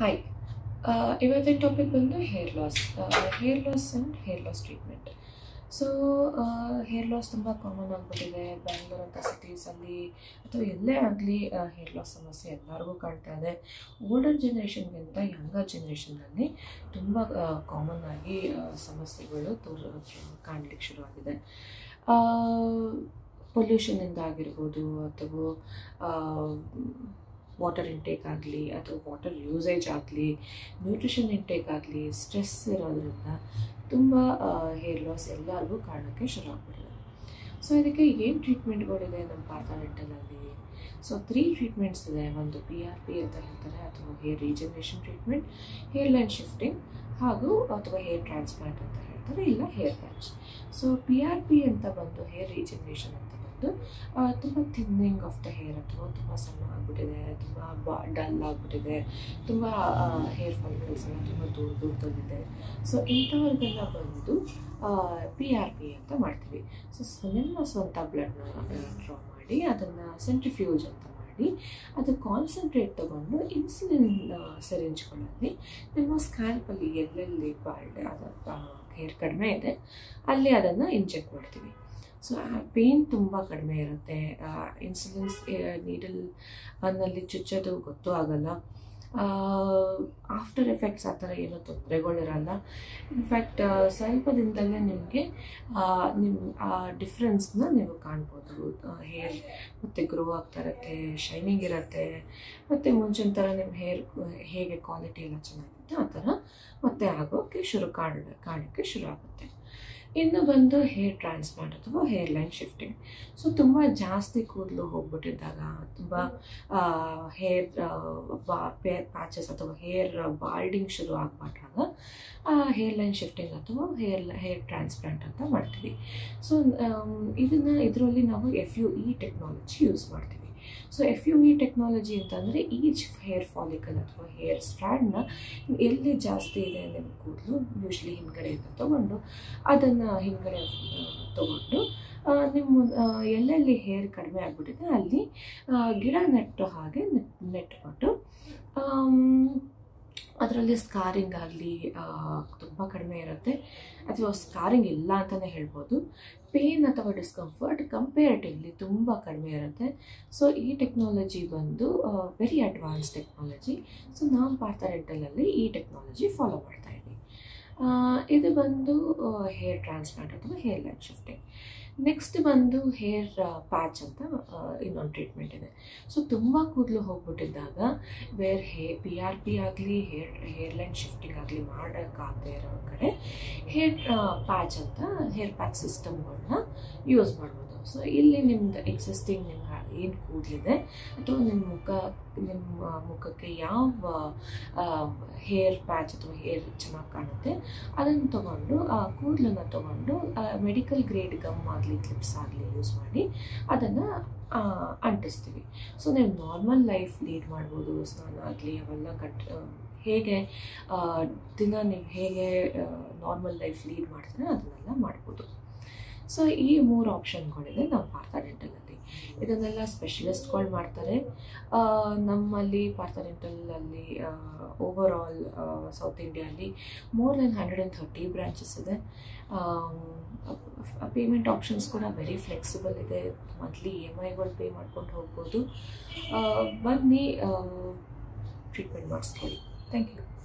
hi ಇವತ್ತಿನ topic ಬಂದು hair loss hair loss and hair loss treatment so hair loss ತುಂಬ common ಆಗಿಬಿಟ್ಟಿದೆ ಬ್ಯಾಂಗ್ಳೂರ್ ಅಂತ ಸಿಟೀಸಲ್ಲಿ ಅಥವಾ ಎಲ್ಲೇ ಆಗಲಿ ಹೇರ್ ಲಾಸ್ ಸಮಸ್ಯೆ ಎಲ್ಲರಿಗೂ ಕಾಣ್ತಾ ಇದೆ ಓಲ್ಡರ್ ಜನ್ರೇಷನ್ಗಿಂತ ಯಂಗರ್ ಜನ್ರೇಷನ್ನಲ್ಲಿ ತುಂಬ ಕಾಮನ್ ಆಗಿ ಆ, ಸಮಸ್ಯೆಗಳು ತೋರ್ ಕಾಣಲಿಕ್ಕೆ ಶುರುವಾಗಿದೆ ಪೊಲ್ಯೂಷನಿಂದ ಆಗಿರ್ಬೋದು ಅಥವಾ ವಾಟರ್ ಇಂಟೇಕ್ ಆಗಲಿ ಅಥವಾ ವಾಟರ್ ಯೂಸೇಜ್ ಆಗಲಿ ನ್ಯೂಟ್ರಿಷನ್ ಇಂಟೇಕ್ ಆಗಲಿ ಸ್ಟ್ರೆಸ್ ಇರೋದ್ರಿಂದ ತುಂಬ ಹೇರ್ ಲಾಸ್ ಎಲ್ಲರಿಗೂ ಕಾರಣಕ್ಕೆ ಶುರು ಆಗ್ಬಿಟ್ಟಿದೆ ಸೊ ಇದಕ್ಕೆ ಏನು ಟ್ರೀಟ್ಮೆಂಟ್ಗಳಿದೆ ನಮ್ಮ ಪಾರ್ಥಮೆಂಟಲಲ್ಲಿ ಸೊ ತ್ರೀ ಟ್ರೀಟ್ಮೆಂಟ್ಸ್ ಇದೆ ಒಂದು ಪಿ ಆರ್ ಪಿ ಅಂತ ಹೇಳ್ತಾರೆ ಅಥವಾ hair regeneration treatment hair line shifting ಹಾಗೂ ಅಥವಾ ಹೇರ್ ಟ್ರಾನ್ಸ್ಪ್ಲಾಂಟ್ ಅಂತ ಹೇಳ್ತಾರೆ ಇಲ್ಲ hair patch so P R P ಅಂತ ಬಂದು ಹೇರ್ ರೀಜನರೇಷನ್ ಅಂತ ಬಂದು ಆ, ತುಂಬ ಥಿನ್ನಿಂಗ್ ಆಫ್ ದ ಹೇರ್ ಅಥವಾ ತುಂಬ ಸಣ್ಣ ಆಗಿಬಿಟ್ಟಿದೆ ತುಂಬ ಬಾ ಡಲ್ ಆಗಿಬಿಟ್ಟಿದೆ ತುಂಬ ಹೇರ್ ಫಾಲಿಕಲ್ಸ್ ಎಲ್ಲ ತುಂಬ ದೂರ ದೂರದಲ್ಲಿದೆ ಸೊ ಇಂಥವ್ರಿಗೆಲ್ಲ ಬಂದು ಪಿ ಆರ್ ಪಿ ಅಂತ ಮಾಡ್ತೀವಿ ಸೊ ನಿಮ್ಮ ಸ್ವಂತ ಬ್ಲಡ್ನ ಡ್ರಾ ಮಾಡಿ ಅದನ್ನು ಸೆಂಟ್ರಿಫ್ಯೂಜ್ ಅಂತ ಮಾಡಿ ಅದು ಕಾನ್ಸಂಟ್ರೇಟ್ ತಗೊಂಡು ಇನ್ಸುಲಿನ್ ಸೆರಿಂಜ್ಗಳಲ್ಲಿ ನಿಮ್ಮ ಸ್ಕ್ಯಾಲ್ಪಲ್ಲಿ ಎಲ್ಲೆಲ್ಲಿ ಬಾಲ್ಡ್ ಅದ ಹೇರ್ ಕಡಿಮೆ ಇದೆ ಅಲ್ಲಿ ಅದನ್ನು ಇಂಜೆಕ್ಟ್ ಮಾಡ್ತೀವಿ ಸೊ ಪೇನ್ ತುಂಬ ಕಡಿಮೆ ಇರುತ್ತೆ ಇನ್ಸುಲಿನ್ಸ್ ನೀಡಲ್ ಅನ್ನಲ್ಲಿ ಚುಚ್ಚೋದು ಗೊತ್ತೂ ಆಗಲ್ಲ ಆಫ್ಟರ್ ಎಫೆಕ್ಟ್ಸ್ ಆ ಥರ ಏನೂ ತೊಂದರೆಗಳಿರಲ್ಲ ಇನ್ಫ್ಯಾಕ್ಟ್ ಸ್ವಲ್ಪ ದಿನದಲ್ಲೇ ನಿಮಗೆ ನಿಮ್ಮ ಆ ಡಿಫ್ರೆನ್ಸ್ನ ನೀವು ಕಾಣ್ಬೋದು ಹೇರ್ ಮತ್ತು ಗ್ರೋ ಆಗ್ತಾ ಇರುತ್ತೆ ಶೈನಿಂಗ್ ಇರುತ್ತೆ ಮತ್ತು ಮುಂಚಿನ ಥರ ನಿಮ್ಮ ಹೇರ್ ಹೇಗೆ ಕ್ವಾಲಿಟಿ ಎಲ್ಲ ಚೆನ್ನಾಗಿರುತ್ತೆ ಆ ಥರ ಮತ್ತೆ ಆಗೋಕ್ಕೆ ಶುರು ಕಾಣ ಕಾಣೋಕ್ಕೆ ಶುರು ಆಗುತ್ತೆ ಇನ್ನು ಬಂದು ಹೇರ್ ಟ್ರಾನ್ಸ್ಪ್ಲಾಂಟ್ ಅಥವಾ ಹೇರ್ ಲೈನ್ ಶಿಫ್ಟಿಂಗ್ ಸೊ ತುಂಬ ಜಾಸ್ತಿ ಕೂದಲು ಹೋಗ್ಬಿಟ್ಟಿದ್ದಾಗ ತುಂಬ ಹೇರ್ ಬಾ ಪ್ಯಾಚಸ್ ಅಥವಾ ಹೇರ್ ಬಾಲ್ಡಿಂಗ್ ಶುರು ಆಗ್ಬಿಟ್ಟಾಗ ಹೇರ್ ಲೈನ್ ಶಿಫ್ಟಿಂಗ್ ಅಥವಾ ಹೇರ್ ಹೇರ್ ಟ್ರಾನ್ಸ್ಪ್ಲಾಂಟ್ ಅಂತ ಮಾಡ್ತೀವಿ ಸೊ ಇದನ್ನು ಇದರಲ್ಲಿ ನಾವು F U E technology use ಮಾಡ್ತೀವಿ so F U E technology ಅಂತಂದರೆ ಈಚ್ ಹೇರ್ ಫಾಲಿಕಲ್ ಅಥವಾ ಹೇರ್ ಸ್ಟ್ರ್ಯಾಂಡ್ನ ಎಲ್ಲಿ ಜಾಸ್ತಿ ಇದೆ ನಿಮ್ಮ ಕೂದಲು ಯೂಶ್ವಲಿ ಹಿಂದ್ಗಡೆಯಿಂದ ತೊಗೊಂಡು ಅದನ್ನು ಹಿಂದ್ಗಡೆ ತೊಗೊಂಡು ಆ, ನಿಮ್ಮ ಆ, ಎಲ್ಲೆಲ್ಲಿ ಹೇರ್ ಕಡಿಮೆ ಆಗಿಬಿಟ್ಟಿದೆ ಅಲ್ಲಿ ಆ, ಗಿಡ ನೆಟ್ಟು ಹಾಗೆ ನೆಟ್ ನೆಟ್ಬಿಟ್ಟು ಅದರಲ್ಲಿ ಸ್ಕಾರಿಂಗ್ ಆಗಲಿ ತುಂಬ ಕಡಿಮೆ ಇರುತ್ತೆ ಅಥವಾ ಸ್ಕಾರಿಂಗ್ ಇಲ್ಲ ಅಂತಲೇ ಹೇಳ್ಬೋದು ಪೇನ್ ಅಥವಾ ಡಿಸ್ಕಂಫರ್ಟ್ ಕಂಪೇರಿಟಿವ್ಲಿ ತುಂಬ ಕಡಿಮೆ ಇರುತ್ತೆ ಸೊ ಈ ಟೆಕ್ನಾಲಜಿ ಬಂದು ವೆರಿ ಅಡ್ವಾನ್ಸ್ ಟೆಕ್ನಾಲಜಿ ಸೊ ನಾವು ಪಾರ್ಥರೆಂಟಲಲ್ಲಿ ಈ ಟೆಕ್ನಾಲಜಿ ಫಾಲೋ ಮಾಡ್ತಾ ಇದ್ದೀವಿ ಆ, ಇದು ಬಂದು ಹೇರ್ ಟ್ರಾನ್ಸ್ಪ್ಲಾಂಟ್ ಅಥವಾ ಹೇರ್ ಲೈನ್ ಶಿಫ್ಟಿಂಗ್ ನೆಕ್ಸ್ಟ್ ಬಂದು ಹೇರ್ ಪ್ಯಾಚ್ ಅಂತ ಆ, ಇನ್ನೊಂದು ಟ್ರೀಟ್ಮೆಂಟ್ ಇದೆ ಸೊ ತುಂಬ ಕೂದಲು ಹೋಗ್ಬಿಟ್ಟಿದ್ದಾಗ ವೇರ್ ಹೇ ಪಿ ಆರ್ ಪಿ ಆಗಲಿ ಹೇರ್ ಹೇರ್ ಲೈನ್ ಶಿಫ್ಟಿಂಗ್ ಆಗಲಿ ಮಾಡೋಕ್ಕಾಗದೇ ಇರೋ ಕಡೆ ಹೇರ್ ಪ್ಯಾಚ್ ಅಂತ ಹೇರ್ ಪ್ಯಾಚ್ ಸಿಸ್ಟಮ್ಗಳನ್ನ ಯೂಸ್ ಮಾಡ್ಬೋದು ಸೊ ಇಲ್ಲಿ ನಿಮ್ದು ಎಕ್ಸಿಸ್ಟಿಂಗ್ ನಿಮ್ಮ ಏನು ಕೂದಲಿದೆ ಅಥವಾ ನಿಮ್ಮ ಮುಖ ನಿಮ್ಮ ಮುಖಕ್ಕೆ ಯಾವ ಹೇರ್ ಪ್ಯಾಚ್ ಅಥವಾ ಹೇರ್ ಚೆನ್ನಾಗಿ ಕಾಣುತ್ತೆ ಅದನ್ನು ತೊಗೊಂಡು ಆ ಕೂದಲನ್ನು ತೊಗೊಂಡು ಮೆಡಿಕಲ್ ಗ್ರೇಡ್ ಗಮ್ ಆಗಲಿ ಕ್ಲಿಪ್ಸ್ ಆಗಲಿ ಯೂಸ್ ಮಾಡಿ ಅದನ್ನು ಅಂಟಿಸ್ತೀವಿ ಸೊ ನೀವು ನಾರ್ಮಲ್ ಲೈಫ್ ಲೀಡ್ ಮಾಡ್ಬೋದು ಸ್ನಾನ ಆಗಲಿ ಅವೆಲ್ಲ ಕಟ್ ಆ, ಹೇಗೆ ಆ, ದಿನ ನೀವು ಹೇಗೆ ನಾರ್ಮಲ್ ಲೈಫ್ ಲೀಡ್ ಮಾಡ್ತೀರ ಅದನ್ನೆಲ್ಲ ಮಾಡ್ಬೋದು ಸೊ ಈ ಮೂರು ಆಪ್ಷನ್ಗಳಿದೆ ನಮ್ಮ ಪಾರ್ಥ ಡೆಂಟಲಲ್ಲಿ ಇದನ್ನೆಲ್ಲ ಸ್ಪೆಷಲಿಸ್ಟ್ಗಳು ಮಾಡ್ತಾರೆ ಆ, ನಮ್ಮಲ್ಲಿ ಪಾರ್ಥ ಡೆಂಟಲಲ್ಲಿ ಓವರ್ ಆಲ್ ಸೌತ್ ಇಂಡಿಯಾಲಿ more than hundred and thirty branches ಇದೆ ಪೇಮೆಂಟ್ ಆಪ್ಷನ್ಸ್ ಕೂಡ ವೆರಿ ಫ್ಲೆಕ್ಸಿಬಲ್ ಇದೆ ಮಂತ್ಲಿ ಇ ಎಮ್ ಐಗಳು ಪೇ ಮಾಡ್ಕೊಂಡು ಹೋಗ್ಬೋದು ಆ, ಬನ್ನಿ ಟ್ರೀಟ್ಮೆಂಟ್ ಮಾಡಿಸ್ಕೊಳ್ಳಿ ಥ್ಯಾಂಕ್ ಯು